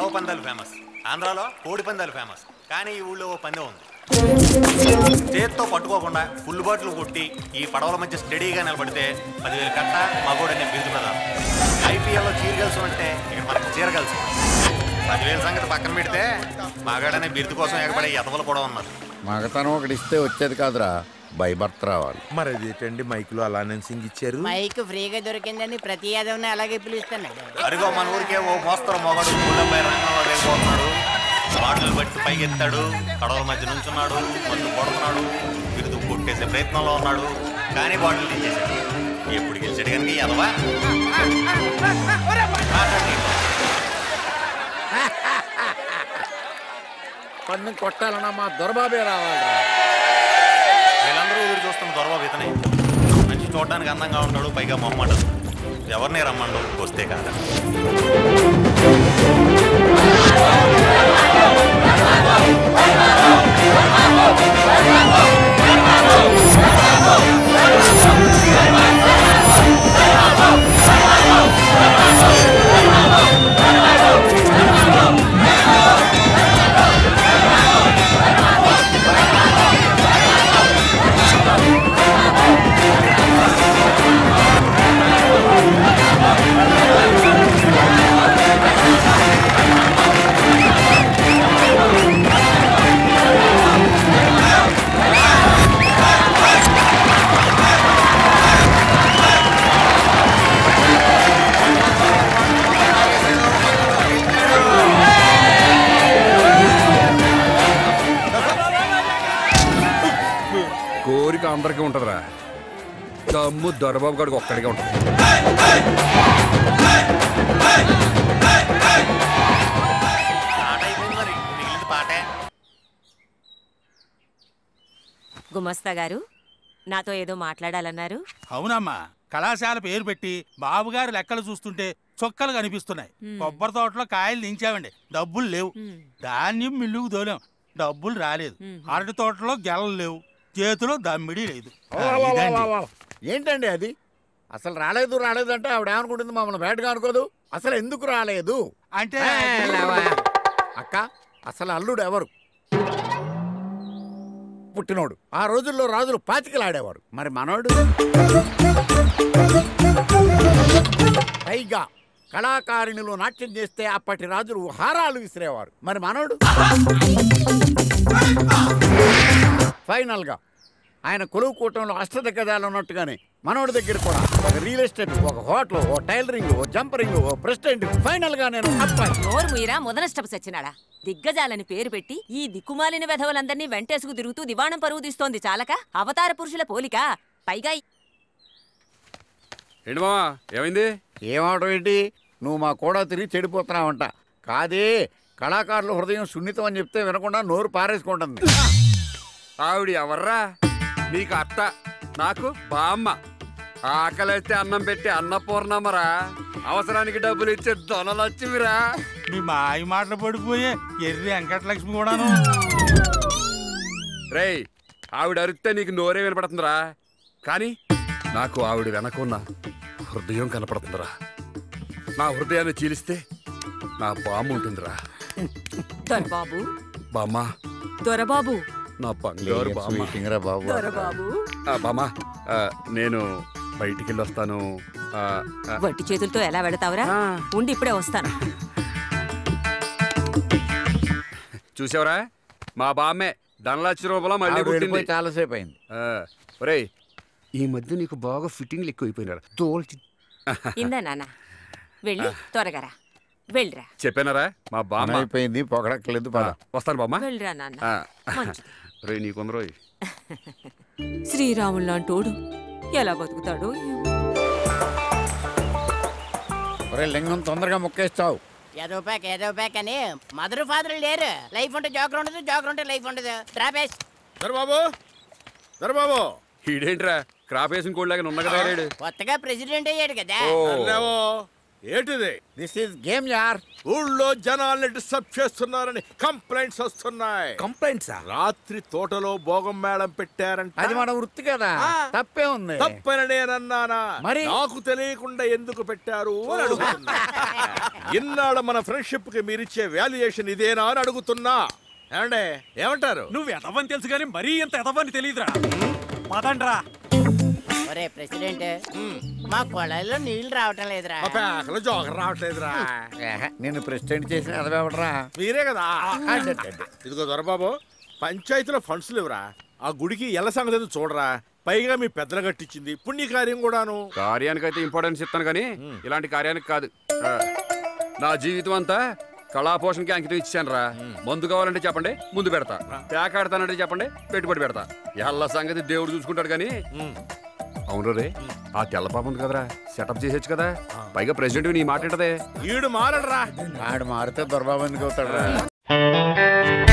పడవ పందాలు ఫేమస్ ఆంధ్రాలో కోడి పందాలు ఫేమస్ కానీ ఈ ఊళ్ళో ఓ పందెం ఉంది చేత్తో పట్టుకోకుండా ఫుల్ బాటిల్ కొట్టి ఈ పడవల మధ్య స్టడీగా నిలబడితే పదివేలు కట్ట మగోడనే బిరుదు ప్రధానం ఐపీఎల్లో చీరగల్స్ ఉంటే ఇక్కడ మనకు చీరగల్స్ పదివేల సంగతి పక్కన పెడితే మగాడనే బిరుదు కోసం ఎగబడే ఎతవలు కూడా ఉన్నారు మగతనం ఒకటి ఇస్తే వచ్చేది కాదురా భయభర్త రావాలి మరి అదేంటండి మైకులో అలా సింగ్ ఇచ్చారు మైక్ ఫ్రీగా దొరికిందని ప్రతి యాదవ్ని అలాగే పిలుస్తున్నాడు అరుగో మన ఊరికే ఓ మోస్తరు మొగడు గుండెపై రంగంలో దిగిపోతున్నాడు బాటలు బట్టి పైకెత్తాడు కడవల మధ్య నుంచున్నాడు మందు కొడుతున్నాడు బిరుదు కొట్టేసే ప్రయత్నంలో ఉన్నాడు కానీ బాటిల్ తీసేశాడు ఎప్పుడు గెలిచాడు కనుక ఎదవా మాట్లాడండి. పన్ను కొట్టాలన్నా మా దొరబాబే రావాలిరా వీళ్ళందరూ ఎదురు చూస్తున్న దొరబాబు ఇతనే మంచి చూడడానికి అందంగా ఉంటాడు పైగా మొహమాట ఎవరిని రమ్మండు వస్తే కాదా కోరిక అందరికీ ఉంటుందిరా దమ్ము దొరబాబు గారికి ఒక్కడికే ఉంటుంది పాట అయిపోయింది మరి మిగిలింది పాటే గుమస్తా గారు నాతో ఏదో మాట్లాడాలన్నారు అవునమ్మా కళాశాల పేరు పెట్టి బాబుగారు లెక్కలు చూస్తుంటే చొక్కలు కనిపిస్తున్నాయి కొబ్బరి తోటలో కాయలు దించామండి డబ్బులు లేవు ధాన్యం మిల్లుకు దోలాం డబ్బులు రాలేదు అరటి తోటలో గెలలు లేవు చేతిలో దమ్మిడి లేదు ఆ, ఇదండి. ఏంటండి అది అసలు రాలేదు రాలేదు అంటే ఆవిడ ఏమనుకుంటుంది మమ్మల్ని బయటగా అనుకోదు అసలు ఎందుకు రాలేదు అంటే ఏ, లేవా. అక్క అసలు అల్లుడు ఎవరు పుట్టినోడు ఆ రోజుల్లో రాజులు పాతికలాడేవారు మరి మనోడు పైగా కళాకారిణిలో నాట్యం చేస్తే అప్పటి రాజులు హారాలు విసిరేవారు మరి మనోడు ఫైనల్ గా ఆయన కొలువు కూటంలో అష్టదిగ్గజాలు ఉన్నట్టుగానే మనోడి దగ్గర కూడా ఒక రియల్ ఎస్టేట్ ఒక హోటల్ ఓ టైలరింగ్ ఓ జంపరింగ్ ఓ ప్రెసిడెంట్ ఫైనల్ గా నేను అబ్బాయి నోరు మీరా ముదనష్టపు సచ్చినాడా దిగ్గజాలని పేరు పెట్టి ఈ దిక్కుమాలిన వెధవలందరినీ వెంటేసుకు తిరుగుతూ దివాణం పరువు తీస్తోంది చాలక అవతార పురుషుల పోలిక పైగా ఈ- ఏంటి మావా ఏమైంది ఏమవడం ఏంటి నువ్వు మా కూడా తిరిగి చెడిపోతున్నావంట కాదే కళాకారుల హృదయం సున్నితం అని చెప్తే వినకుండా నోరు పారేసుకుంటుంది ఆవిడ ఎవర్రా నీకు అత్త నాకు బామ్మ ఆకలిస్తే అన్నం పెట్టి అన్నపూర్ణమ్మరా అవసరానికి డబ్బులు ఇచ్చే దొనలచ్చివిరా మీ మాయ మాటలు పడిపోయే ఎర్రి వెంకటలక్ష్మి కూడాను రేయ్ ఆవిడ అరిస్తే నీకు నోరే వినపడుతుందిరా కానీ నాకు ఆవిడ వెనకున్న హృదయం కనపడుతుందిరా నా హృదయాన్ని చీలిస్తే నా బామ్మ ఉంటుందిరా దొరబాబు బామ్మ దొరబాబు నా బంగారు బామ్మ స్వీటింగ్ రా బాబు దొరబాబు ఆ, బామ్మ ఆ, నేను బయటికి వెళ్ళి వస్తాను ఆ, ఆ, వట్టి చేతులతో ఎలా వెళతావురా ఆ. ఉండి ఇప్పుడే వస్తాను చూసావరా మా బామ్మే ధనలక్ష రూపాయల మళ్ళీ ఆవిడ పుట్టింది వెళ్ళిపోయి చాలాసేపు అయింది ఆ, ఒరేయ్ ఈ మధ్య నీకు బాగా ఫిట్టింగ్లు ఎక్కువైపోయినారు తోల్చి ఇందా నాన్న వెళ్ళి త్వరగా రా వెళ్ళిరా చెప్పానరా మా పని బామ్మ అయిపోయింది పొగడక్కలేదు ఆ, పద వస్తాను బామ్మ వెళ్ళిరా నాన్న ఆ, మంచిది రే నీకుందరోయ్ శ్రీరాములు లాంటోడు ఎలా బతుకుతాడో ఏమో. ఒరే లింగం తొందరగా ముక్కేస్తావు ఏదో ప్యాక్ ఏదో ప్యాక్ అని మదర్ ఫాదర్ లేరు లైఫ్ ఉంటే జోకర్ ఉండదు జోకర్ ఉంటే లైఫ్ ఉండదు ట్రాపేస్ దొరబాబు దొరబాబు ఈడేంట్రా క్రాప్ వేసిన కోడిలాగా నున్నగా తయారాడు కొత్తగా ప్రెసిడెంట్ అయ్యాడు కదా ఓ అన్నావో ఏంటిది దిస్ ఈస్ గేమ్ యార్ ఊళ్ళో జనాల్ని డిస్టర్బ్ చేస్తున్నారని కంప్లైంట్స్ వస్తున్నాయి కంప్లైంట్స్ రాత్రి తోటలో భోగం మేళం పెట్టారంట అది మన వృత్తి కదా తప్పే ఉంది తప్పని నేనన్నానా మరి? నాకు తెలియకుండా ఎందుకు పెట్టారు అని అడుగుతున్నా ఇన్నాళ్ళ మన ఫ్రెండ్షిప్ కి మీరిచ్చే వాల్యుయేషన్ ఇదేనా అని అడుగుతున్నా ఏమండే ఏమంటారు నువ్వు ఎదవని తెలుసు కానీ మరీ ఇంత ఎదవని తెలియదురా పదండ్రా ఒరే ప్రెసిడెంట్ మా కొళాయిలో నీళ్లు రావటం లేదురా మా పేకలు జోకర్ రావట్లేదురా ఏహే, నిన్ను ప్రెసిడెంట్ చేసిన అదవెవడరా మీరే కదా ఇదిగో దొరబాబు పంచాయతీలో ఫండ్స్ లేవురా ఆ గుడికి ఎల్ల సంగతి ఏదో చూడరా పైగా మీ పెద్దలు కట్టించింది పుణ్యకార్యం కూడాను కార్యానికైతే ఇంపార్టెన్స్ ఇస్తాను కానీ ఇలాంటి కార్యానికి కాదు ఆ, నా జీవితం అంతా కళాపోషణకి అంకితం ఇచ్చాను రా మందు కావాలంటే చెప్పండి ముందు పెడతా పేకాడతానంటే చెప్పండి పెట్టుబడి పెడతా ఎల్ల సంగతి దేవుడు చూసుకుంటాడు కానీ అవును రే ఆ తెల్ల పాప ఉంది కదరా సెటప్ చేసేచ్చు కదా పైగా ప్రెసిడెంట్ నీ మాట ఏంటదే ఈడు మారడరా వాడు మారితే దొరబాబు ఎందుకు అవుతాడు